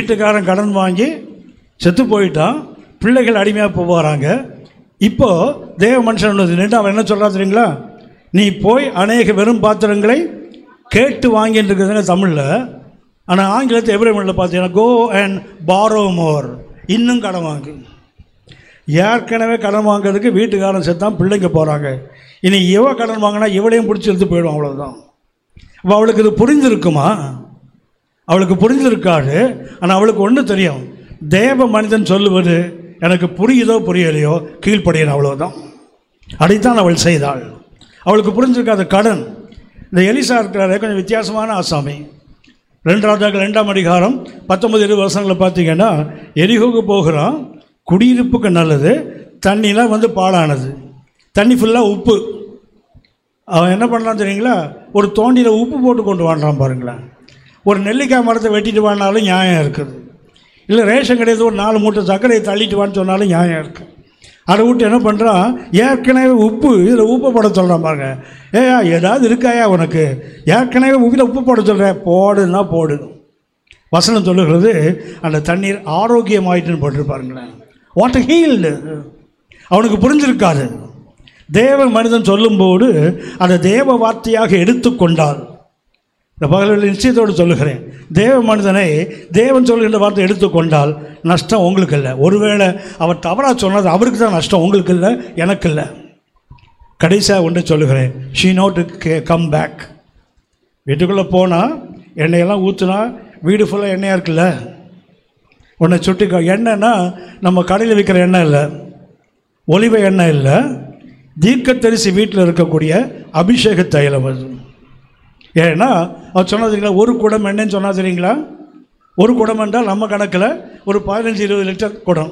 வீட்டுக்காரன் கடன் வாங்கி செத்து போயிட்டான் பிள்ளைகள் அடிமையாக போகிறாங்க இப்போ தேவ மனுஷன் நின்று அவன் என்ன சொல்கிறா தெரியுங்களா நீ போய் அநேக வெறும் பாத்திரங்களை கேட்டு வாங்கிட்டு இருக்குதுங்க தமிழில் ஆனால் ஆங்கிலத்தை எப்ரேமில் பார்த்தீங்கன்னா கோ அண்ட் பாரோ மோர் இன்னும் கடன் வாங்கு ஏற்கனவே கடன் வாங்குறதுக்கு வீட்டுக்காரன் செத்தான் பிள்ளைங்க போகிறாங்க இனி இவ கடன் வாங்கினா இவளையும் பிடிச்சி எடுத்து போயிடும் அவ்வளோதான் அப்போ அவளுக்கு இது புரிஞ்சிருக்குமா அவளுக்கு புரிஞ்சிருக்காது ஆனால் அவளுக்கு ஒன்று தெரியும் தேவ மனிதன் சொல்லுவது எனக்கு புரியுதோ புரியலையோ கீழ்ப்படியன் அவ்வளோதான் அதைத்தான் அவள் செய்தாள் அவளுக்கு புரிஞ்சிருக்காத கடன் இந்த எலிசா இருக்கிறாரே கொஞ்சம் வித்தியாசமான ஆசாமி ரெண்டு ராஜாக்கள் ரெண்டாம் அதிகாரம் பத்தொன்பது இருபது வருஷங்களை பார்த்தீங்கன்னா எரிகோக்கு போகிறான் குடியிருப்புக்கு நல்லது தண்ணிலாம் வந்து பாழானது தண்ணி ஃபுல்லாக உப்பு அவன் என்ன பண்ணலாம் தெரியுங்களா ஒரு தோண்டியில் உப்பு போட்டு கொண்டு வாண்டான் பாருங்களேன் ஒரு நெல்லிக்காய் மரத்தை வெட்டிட்டு வாங்கினாலும் நியாயம் இருக்குது இல்லை ரேஷன் கடையில் ஒரு நாலு மூட்டை சர்க்கரையை தள்ளிட்டு வான்னு சொன்னாலும் நியாயம் இருக்குது அதை விட்டு என்ன பண்ணுறான் ஏற்கனவே உப்பு இதில் உப்பு போட சொல்கிறான் பாருங்க ஏயா ஏதாவது இருக்காயா உனக்கு ஏற்கனவே உப்பில் உப்பு போட சொல்கிறேன் போடுன்னா போடு வசனம் சொல்லுகிறது அந்த தண்ணீர் ஆரோக்கியமாயிட்டுன்னு போட்டிருப்பாருங்களேன் வாட்டர் ஹீல்டு அவனுக்கு புரிஞ்சிருக்காது தேவ மனிதன் சொல்லும்போது அந்த தேவ வார்த்தையாக எடுத்துக்கொண்டால் இந்த பகலில் நிச்சயத்தோடு சொல்லுகிறேன் தேவ மனிதனை தேவன் சொல்லுகின்ற வார்த்தை எடுத்துக்கொண்டால் நஷ்டம் உங்களுக்கு இல்லை ஒருவேளை அவர் தவறாக சொன்னது அவருக்கு தான் நஷ்டம் உங்களுக்கு இல்லை எனக்கு இல்லை கடைசியாக ஒன்று சொல்லுகிறேன் ஷீ நோட் கம் பேக் வீட்டுக்குள்ளே போனால் எண்ணெயெல்லாம் ஊற்றுனா வீடு ஃபுல்லாக எண்ணெயாக இருக்குல்ல உன்னை சுட்டி கா- எண்ணெய்னா நம்ம கடையில் விற்கிற எண்ணெய் இல்லை ஒலிவ எண்ணெய் இல்லை தீர்க்கத்தரிசி வீட்டில் இருக்கக்கூடிய அபிஷேக தைலம் அது ஏன்னா அவர் சொன்னா தெரியுங்களா ஒரு குடம் எண்ணெய்ன்னு சொன்னா தெரியுங்களா ஒரு குடம் என்றால் நம்ம கணக்கில் ஒரு பதினஞ்சு இருபது லிட்டர் குடம்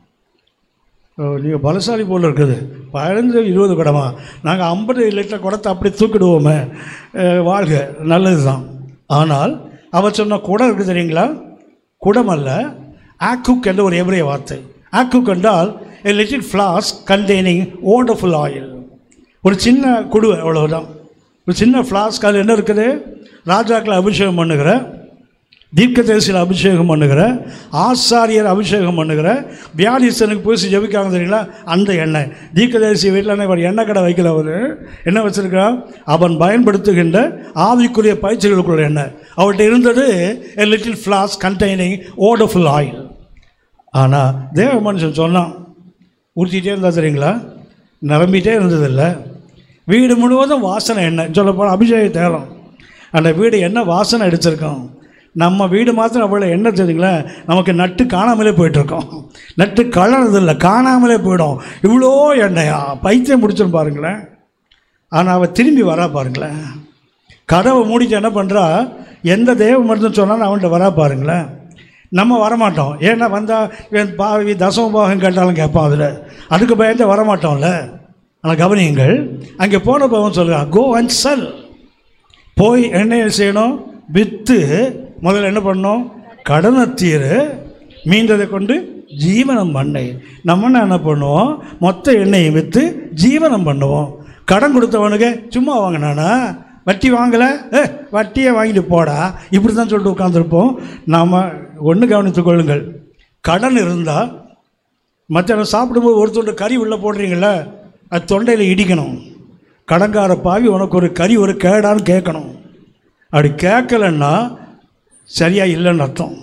நீங்கள் பலசாலி போல் இருக்குது பதினஞ்சு இருபது குடமா நாங்கள் ஐம்பது லிட்டர் குடத்தை அப்படி தூக்கிடுவோமே அஹ், வாழ்க நல்லது தான் ஆனால் அவர் சொன்ன குடம் இருக்குது தெரியுங்களா குடம் அல்ல ஆக்குக் என்ற ஒரு எபிரிய வார்த்தை ஆக்குக் என்றால் a little flask containing wonderful oil ஒரு சின்ன குடுவை அவ்வளவுதான் ஒரு சின்ன ஃப்ளாஸ்க் அதில் என்ன இருக்குது ராஜாக்களை அபிஷேகம் பண்ணுகிற தீர்க்கதரிசியில் அபிஷேகம் பண்ணுகிற ஆசாரியர் அபிஷேகம் பண்ணுகிற வியாதிஸ்தனுக்கு பூசி ஜெபிக்காங்க தெரியுங்களா அந்த எண்ணெய் தீர்க்கதரிசி வீட்டில் இவர் எண்ணெய் கடை வைக்கல அவர் என்ன வச்சிருக்கான் அவன் பயன்படுத்துகின்ற ஆவிக்குரிய பயிற்சிகளுக்குள்ள எண்ணெய் அவர்கிட்ட இருந்தது a little flask containing wonderful oil ஆனால் தேவ மனுஷன் சொன்னான் ஊற்றிட்டே இருந்தா தெரியுங்களா நிரம்பிட்டே இருந்ததில்ல வீடு முழுவதும் வாசனை எண்ணெய் சொல்லப்போனால் அபிஷேக தேரம் அந்த வீடு என்ன வாசனை அடிச்சிருக்கோம் நம்ம வீடு மாத்திரம் அவ்வளோ என்ன தெரியுங்களா நமக்கு நட்டு காணாமலே போயிட்டுருக்கோம் நட்டு கலர்றது இல்லை காணாமலே போயிடும் இவ்வளோ எண்ணெயா பைத்தியம் முடிச்சிடும் பாருங்களேன் ஆனால் அவள் திரும்பி வரா பாருங்களேன் கதவை மூடிட்டு என்ன பண்ணுறா எந்த தேவ மருந்துன்னு சொன்னாலும் அவன்கிட்ட வரா பாருங்களேன் நம்ம வரமாட்டோம் ஏன்னா வந்தால் இவன் பாவி தசம பாகம் கேட்டாலும் கேட்பான் அதில் அதுக்கு பயந்து வரமாட்டோம்ல ஆனால் கவனியுங்கள் அங்கே போன பவன் சொல்கிறான் கோ அண்ட் செல் போய் என்ன செய்யணும் விற்று முதல்ல என்ன பண்ணணும் கடனை தீரு மீந்ததை கொண்டு ஜீவனம் பண்ணை நம்ம என்ன பண்ணுவோம் மொத்த எண்ணெயை விற்று ஜீவனம் பண்ணுவோம் கடன் கொடுத்தவனுக்கு சும்மா வாங்கினானா வட்டி வாங்கலை ஏ வட்டியை வாங்கிட்டு போடா இப்படி தான் சொல்லிட்டு உட்காந்துருப்போம் நாம் ஒன்று கவனித்துக் கொள்ளுங்கள் கடன் இருந்தால் மத்தியானம் சாப்பிடும்போது ஒரு துண்டு கறி உள்ளே போடுறீங்கள அது தொண்டையில் இடிக்கணும் கடங்கார பாவி உனக்கு ஒரு கறி ஒரு கேடான்னு கேட்கணும் அப்படி கேட்கலன்னா சரியாக இல்லைன்னு அர்த்தம்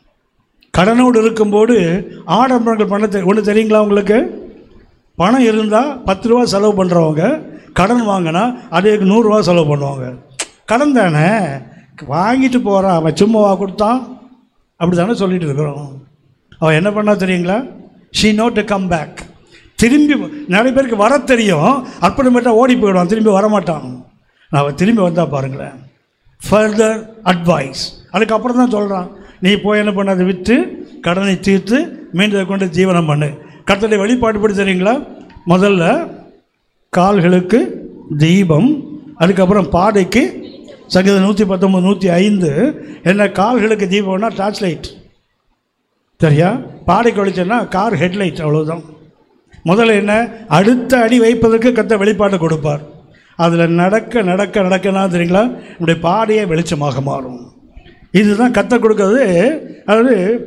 கடனோடு இருக்கும்போது ஆடம்பரங்கள் பண்ண தெ ஒன்று தெரியுங்களா உங்களுக்கு பணம் இருந்தால் பத்து ரூபா செலவு பண்ணுறவங்க கடன் வாங்கினா அதுக்கு நூறுரூவா செலவு பண்ணுவாங்க கடன் தானே வாங்கிட்டு போகிறான் அவன் சும்மாவா கொடுத்தான் அப்படி தானே சொல்லிட்டு இருக்கிறோம் அவன் என்ன பண்ணா தெரியுங்களா she not to come back திரும்பி நிறைய பேருக்கு வர தெரியும் அப்புறமேட்டா ஓடி போயிடுவான் திரும்பி வரமாட்டான் அவன் திரும்பி வந்தால் பாருங்களேன் ஃபர்தர் அட்வைஸ் அதுக்கப்புறம் தான் சொல்கிறான் நீ போய் என்ன பண்ண அதை விற்று கடனை தீர்த்து மீண்டும் அதை கொண்டு ஜீவனம் பண்ணு கர்த்தருடைய வெளிப்பாடு படி தெரியுங்களா முதல்ல கால்களுக்கு தீபம் அதுக்கப்புறம் பாடைக்கு சங்கீதம் நூற்றி பத்தொம்பது நூற்றி ஐந்து என்ன கால்களுக்கு தீபம்னா டார்ச் லைட் சரியா பாடைக்கு வெளிச்சம்னா கார் ஹெட்லைட் அவ்வளவுதான் முதல்ல என்ன அடுத்த அடி வைப்பதற்கு கத்த வெளிப்பாட்டை கொடுப்பார் அதில் நடக்க நடக்க நடக்கனா தெரியுங்களா நம்முடைய பாதையே வெளிச்சமாக மாறும் இதுதான் கத்த கொடுக்கறது அதாவது